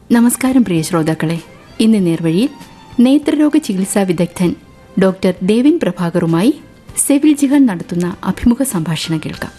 നമസ്കാരം പ്രിയ ശ്രോതാക്കളെ ഇന്ന് നേർവഴിയിൽ നേത്രരോഗ ചികിത്സാ വിദഗ്ധൻ ഡോക്ടർ ദേവിൻ പ്രഭാകറുമായി സെവിൽ ജിഹാൻ നടത്തുന്ന അഭിമുഖ സംഭാഷണം കേൾക്കാം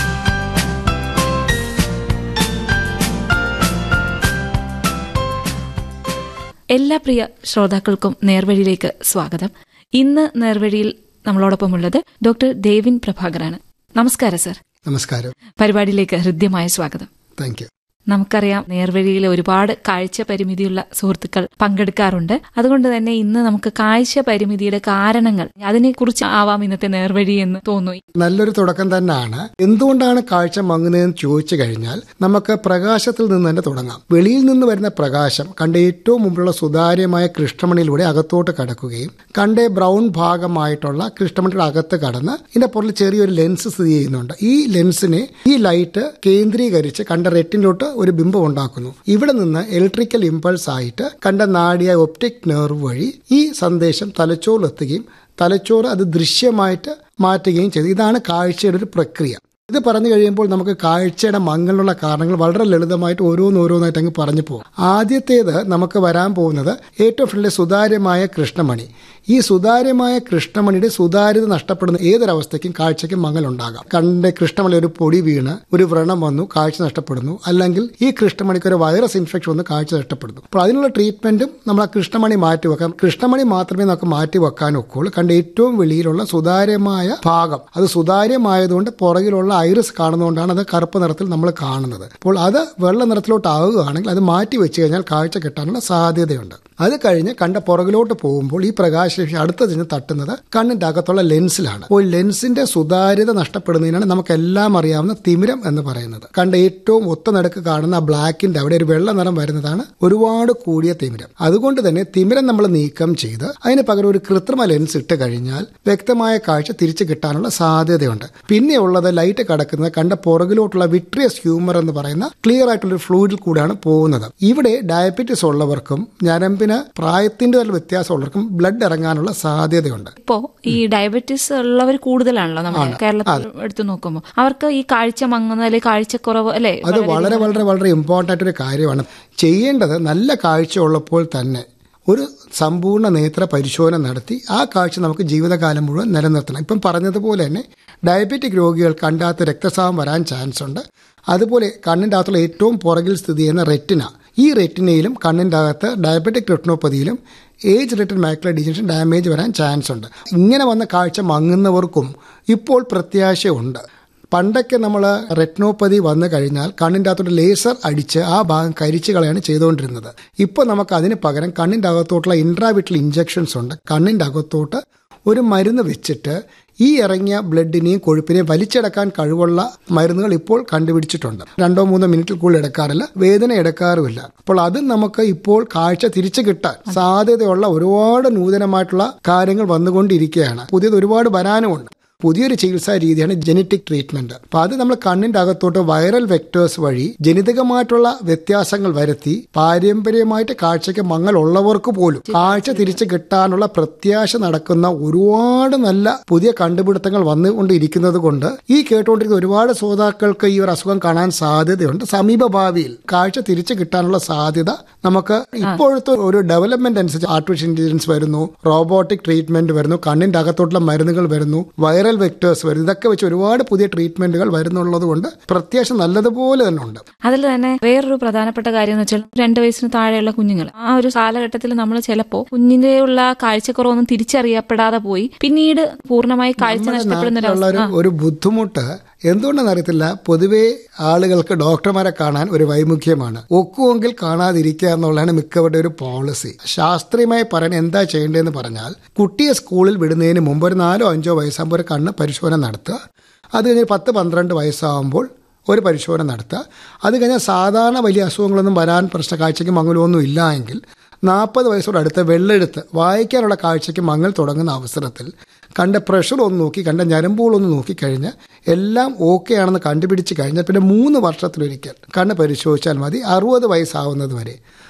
എല്ലാ പ്രിയ ശ്രോതാക്കൾക്കും നേർവഴിയിലേക്ക് സ്വാഗതം ഇന്ന് നേർവഴിയിൽ നമ്മളോടൊപ്പമുള്ളത് ഡോക്ടർ ദേവിൻ പ്രഭാകറാണ് നമസ്കാരം സർ നമസ്കാരം പരിപാടിയിലേക്ക് ഹൃദ്യമായ സ്വാഗതം താങ്ക് യു നമുക്കറിയാം നേർവഴിയിൽ ഒരുപാട് കാഴ്ച പരിമിതിയുള്ള സുഹൃത്തുക്കൾ പങ്കെടുക്കാറുണ്ട് അതുകൊണ്ട് തന്നെ ഇന്ന് നമുക്ക് കാഴ്ച പരിമിതിയുടെ കാരണങ്ങൾ അതിനെക്കുറിച്ച് ആവാം ഇന്നത്തെ നേർവഴി എന്ന് തോന്നുന്നു നല്ലൊരു തുടക്കം തന്നെയാണ് എന്തുകൊണ്ടാണ് കാഴ്ച മങ്ങുന്നതെന്ന് ചോദിച്ചു കഴിഞ്ഞാൽ നമുക്ക് പ്രകാശത്തിൽ നിന്ന് തന്നെ തുടങ്ങാം വെളിയിൽ നിന്ന് വരുന്ന പ്രകാശം കണ്ട ഏറ്റവും മുമ്പിലുള്ള സുതാര്യമായ കൃഷ്ണമണിയിലൂടെ അകത്തോട്ട് കടക്കുകയും കണ്ട ബ്രൗൺ ഭാഗമായിട്ടുള്ള കൃഷ്ണമണിയുടെ അകത്ത് കടന്ന് ഇതിന്റെ പുറകിൽ ചെറിയൊരു ലെൻസ് സ്ഥിതി ചെയ്യുന്നുണ്ട് ഈ ലെൻസിനെ ഈ ലൈറ്റ് കേന്ദ്രീകരിച്ച് കണ്ട റെറ്റിനിലോട്ട് ഒരു ബിംബം ഉണ്ടാക്കുന്നു ഇവിടെ നിന്ന് ഇലക്ട്രിക്കൽ ഇമ്പൾസ് ആയിട്ട് കണ്ട നാടിയ ഒപ്റ്റിക് നെർവ് വഴി ഈ സന്ദേശം തലച്ചോറിലെത്തുകയും തലച്ചോറ് അത് ദൃശ്യമായിട്ട് മാറ്റുകയും ചെയ്തു ഇതാണ് കാഴ്ചയുടെ ഒരു പ്രക്രിയ ഇത് പറഞ്ഞു കഴിയുമ്പോൾ നമുക്ക് കാഴ്ചയുടെ മങ്ങലുള്ള കാരണങ്ങൾ വളരെ ലളിതമായിട്ട് ഓരോന്നോരോന്നായിട്ട് അങ്ങ് പറഞ്ഞു പോകും ആദ്യത്തേത് നമുക്ക് വരാൻ പോകുന്നത് ഏറ്റവും ഫ്രണ്ടിലെ സുതാര്യമായ കൃഷ്ണമണി ഈ സുതാര്യമായ കൃഷ്ണമണിയുടെ സുതാര്യത നഷ്ടപ്പെടുന്ന ഏതൊരവസ്ഥയ്ക്കും കാഴ്ചയ്ക്കും മങ്ങലുണ്ടാകാം കണ്ണിന്റെ കൃഷ്ണമണി ഒരു പൊടി വീണ് ഒരു വ്രണം വന്നു കാഴ്ച നഷ്ടപ്പെടുന്നു അല്ലെങ്കിൽ ഈ കൃഷ്ണമണിക്ക് ഒരു വൈറസ് ഇൻഫെക്ഷൻ വന്ന് കാഴ്ച നഷ്ടപ്പെടുന്നു അപ്പോൾ അതിനുള്ള ട്രീറ്റ്മെന്റും നമ്മൾ ആ കൃഷ്ണമണി മാറ്റി വെക്കാം കൃഷ്ണമണി മാത്രമേ നമുക്ക് മാറ്റി വെക്കാൻ ഒക്കുള്ളൂ കണ്ട ഏറ്റവും വെളിയിലുള്ള സുതാര്യമായ ഭാഗം അത് സുതാര്യമായതുകൊണ്ട് പുറകിലുള്ള ഐറിസ് കാണുന്നതുകൊണ്ടാണ് അത് കറുപ്പ് നിറത്തിൽ നമ്മൾ കാണുന്നത് അപ്പോൾ അത് വെള്ള നിറത്തിലോട്ട് ആവുകയാണെങ്കിൽ അത് മാറ്റി വെച്ച് കഴിഞ്ഞാൽ കാഴ്ച കിട്ടാനുള്ള സാധ്യതയുണ്ട് അത് കഴിഞ്ഞ് കണ്ട പുറകിലോട്ട് പോകുമ്പോൾ ഈ പ്രകാശരശ്മി അടുത്ത ചെന്ന് തട്ടുന്നത് കണ്ണിന്റെ അകത്തുള്ള ലെൻസിലാണ് അപ്പോൾ ലെൻസിന്റെ സുതാര്യത നഷ്ടപ്പെടുന്നതിനാണ് നമുക്ക് എല്ലാം അറിയാവുന്ന തിമിരം എന്ന് പറയുന്നത് കണ്ട ഏറ്റവും ഒത്ത നടുക്ക് കാണുന്ന ബ്ലാക്കിന്റെ അവിടെ ഒരു വെള്ള നിറം വരുന്നതാണ് ഒരുപാട് കൂടിയ തിമിരം അതുകൊണ്ട് തന്നെ തിമിരം നമ്മൾ നീക്കം ചെയ്ത് അതിന് പകരം ഒരു കൃത്രിമ ലെൻസ് ഇട്ട് കഴിഞ്ഞാൽ വ്യക്തമായ കാഴ്ച തിരിച്ചു കിട്ടാനുള്ള സാധ്യതയുണ്ട് പിന്നെ ഉള്ളത് ലൈറ്റ് കടക്കുന്നത് കണ്ട പുറകിലോട്ടുള്ള വിട്രിയസ് ഹ്യൂമർ എന്ന് പറയുന്ന ക്ലിയർ ആയിട്ടുള്ള ഒരു ഫ്ലൂയിഡിൽ കൂടെയാണ് പോകുന്നത് ഇവിടെ ഡയബറ്റീസ് ഉള്ളവർക്കും ഞരമ്പിന് പ്രായത്തിന്റെ തന്നെ വ്യത്യാസമുള്ളവർക്കും ബ്ലഡ് ഇറങ്ങാനുള്ള സാധ്യതയുണ്ട് ഇപ്പോ ഈ ഡയബറ്റീസ് ഉള്ളവർ കൂടുതലാണല്ലോ നമ്മൾ കേരളത്തിൽ എടുത്തു നോക്കുമ്പോൾ അവർക്ക് ഈ കാഴ്ച മങ്ങുന്ന അല്ലെങ്കിൽ കാഴ്ചക്കുറവ് അല്ലെ അത് വളരെ വളരെ വളരെ ഇമ്പോർട്ടൻ്റ് ആയിട്ടൊരു കാര്യമാണ് ചെയ്യേണ്ടത് നല്ല കാഴ്ച ഉള്ളപ്പോൾ തന്നെ ഒരു സമ്പൂർണ്ണ നേത്ര പരിശോധന നടത്തി ആ കാഴ്ച നമുക്ക് ജീവിതകാലം മുഴുവൻ നിലനിർത്തണം ഇപ്പം പറഞ്ഞതുപോലെ തന്നെ ഡയബറ്റിക് രോഗികൾ കണ്ടാത്ത രക്തസ്രാവം വരാൻ ചാൻസ് ഉണ്ട് അതുപോലെ കണ്ണിൻ്റെ അകത്തുള്ള ഏറ്റവും പുറകിൽ സ്ഥിതി ചെയ്യുന്ന റെറ്റിന ഈ റെറ്റിനയിലും കണ്ണിൻ്റെ അകത്ത് ഡയബറ്റിക് റെറ്റിനോപ്പതിയിലും age related macular degeneration damage വരാൻ ചാൻസ് ഉണ്ട് ഇങ്ങനെ വന്ന കാഴ്ച മങ്ങുന്നവർക്കും ഇപ്പോൾ പ്രത്യാശയുണ്ട് പണ്ടൊക്കെ നമ്മൾ റെറ്റ്നോപ്പതി വന്നു കഴിഞ്ഞാൽ കണ്ണിൻ്റെ അകത്തോട്ട് ലേസർ അടിച്ച് ആ ഭാഗം കരിച്ചു കളയാണ് ചെയ്തുകൊണ്ടിരുന്നത് ഇപ്പോൾ നമുക്ക് അതിന് പകരം കണ്ണിൻ്റെ അകത്തോട്ടുള്ള ഇൻട്രാവിറ്റൽ ഇഞ്ചെക്ഷൻസ് ഉണ്ട് കണ്ണിൻ്റെ അകത്തോട്ട് ഒരു മരുന്ന് വെച്ചിട്ട് ഈ ഇറങ്ങിയ ബ്ലഡിനെയും കൊഴുപ്പിനെയും വലിച്ചെടുക്കാൻ കഴിവുള്ള മരുന്നുകൾ ഇപ്പോൾ കണ്ടുപിടിച്ചിട്ടുണ്ട് രണ്ടോ മൂന്നോ മിനിറ്റിൽ കൂടുതൽ എടുക്കാറില്ല വേദന എടുക്കാറുമില്ല അപ്പോൾ അത് നമുക്ക് ഇപ്പോൾ കാഴ്ച തിരിച്ചു കിട്ടാൻ സാധ്യതയുള്ള ഒരുപാട് നൂതനമായിട്ടുള്ള കാര്യങ്ങൾ വന്നുകൊണ്ടിരിക്കുകയാണ് പുതിയത് ഒരുപാട് വരാനുമുണ്ട് പുതിയൊരു ചികിത്സാ രീതിയാണ് ജനറ്റിക് ട്രീറ്റ്മെന്റ് അപ്പൊ അത് നമ്മൾ കണ്ണിന്റെ അകത്തോട്ട് വൈറൽ വെക്ടേഴ്സ് വഴി ജനിതകമായിട്ടുള്ള വ്യത്യാസങ്ങൾ വരുത്തി പാരമ്പര്യമായിട്ട് കാഴ്ചയ്ക്ക് മങ്ങൽ ഉള്ളവർക്ക് പോലും കാഴ്ച തിരിച്ചു കിട്ടാനുള്ള പ്രത്യാശ നടക്കുന്ന ഒരുപാട് നല്ല പുതിയ കണ്ടുപിടുത്തങ്ങൾ വന്നുകൊണ്ടിരിക്കുന്നത് കൊണ്ട് ഈ കേട്ടുകൊണ്ടിരിക്കുന്ന ഒരുപാട് ശ്രോതാക്കൾക്ക് ഈ ഒരു അസുഖം കാണാൻ സാധ്യതയുണ്ട് സമീപ ഭാവിയിൽ കാഴ്ച തിരിച്ചു കിട്ടാനുള്ള സാധ്യത നമുക്ക് ഇപ്പോഴത്തെ ഒരു ഡെവലപ്മെന്റ് അനുസരിച്ച് ആർട്ടിഫിഷ്യൽ ഇന്റലിജൻസ് വരുന്നു റോബോട്ടിക് ട്രീറ്റ്മെന്റ് വരുന്നു കണ്ണിന്റെ അകത്തോട്ടുള്ള മരുന്നുകൾ വരുന്നു വൈറൽ വെക്ടേഴ്സ് വരുന്നു ഇതൊക്കെ വെച്ച് ഒരുപാട് പുതിയ ട്രീറ്റ്മെന്റുകൾ വരുന്നുള്ളത് കൊണ്ട് പ്രത്യാശ നല്ലതുപോലെ തന്നെ ഉണ്ട് അതിൽ തന്നെ വേറൊരു പ്രധാനപ്പെട്ട കാര്യം എന്ന് വെച്ചാൽ രണ്ട് വയസ്സിന് താഴെയുള്ള കുഞ്ഞുങ്ങൾ ആ ഒരു കാലഘട്ടത്തിൽ നമ്മൾ ചിലപ്പോൾ കുഞ്ഞിന്റെ ഉള്ള കാഴ്ചക്കുറവൊന്നും തിരിച്ചറിയപ്പെടാതെ പോയി പിന്നീട് പൂർണ്ണമായി കാഴ്ച നഷ്ടപ്പെടുന്ന ഒരു ഉള്ള ഒരു ഒരു ബുദ്ധിമുട്ട് എന്തുകൊണ്ടെന്ന് അറിയത്തില്ല പൊതുവേ ആളുകൾക്ക് ഡോക്ടർമാരെ കാണാൻ ഒരു വൈമുഖ്യമാണ് ഒക്കുമെങ്കിൽ കാണാതിരിക്കുക എന്നുള്ളതാണ് മിക്കവരുടെ ഒരു പോളിസി ശാസ്ത്രീയമായി പറയാൻ എന്താ ചെയ്യേണ്ടതെന്ന് പറഞ്ഞാൽ കുട്ടിയെ സ്കൂളിൽ വിടുന്നതിന് മുമ്പ് ഒരു നാലോ അഞ്ചോ വയസ്സാകുമ്പോൾ ഒരു കണ്ണ് പരിശോധന നടത്തുക അത് കഴിഞ്ഞ് പത്ത് പന്ത്രണ്ട് വയസ്സാകുമ്പോൾ ഒരു പരിശോധന നടത്തുക അത് കഴിഞ്ഞാൽ സാധാരണ വലിയ അസുഖങ്ങളൊന്നും വരാൻ പ്രശ്ന കാഴ്ചയ്ക്ക് മങ്ങലൊന്നും ഇല്ല എങ്കിൽ നാൽപ്പത് വയസ്സോട് അടുത്ത് വെള്ളെടുത്ത് വായിക്കാനുള്ള കാഴ്ചയ്ക്ക് മങ്ങൽ തുടങ്ങുന്ന അവസരത്തിൽ കണ്ട പ്രഷർ ഒന്ന് നോക്കി കണ്ട ഞരമ്പുകളൊന്ന് നോക്കിക്കഴിഞ്ഞ് എല്ലാം ഓക്കെ ആണെന്ന് കണ്ടുപിടിച്ച് കഴിഞ്ഞാൽ പിന്നെ മൂന്ന് വർഷത്തിലൊരിക്കൽ കണ്ണ് പരിശോധിച്ചാൽ മതി അറുപത് വയസ്സാവുന്നത് വരെ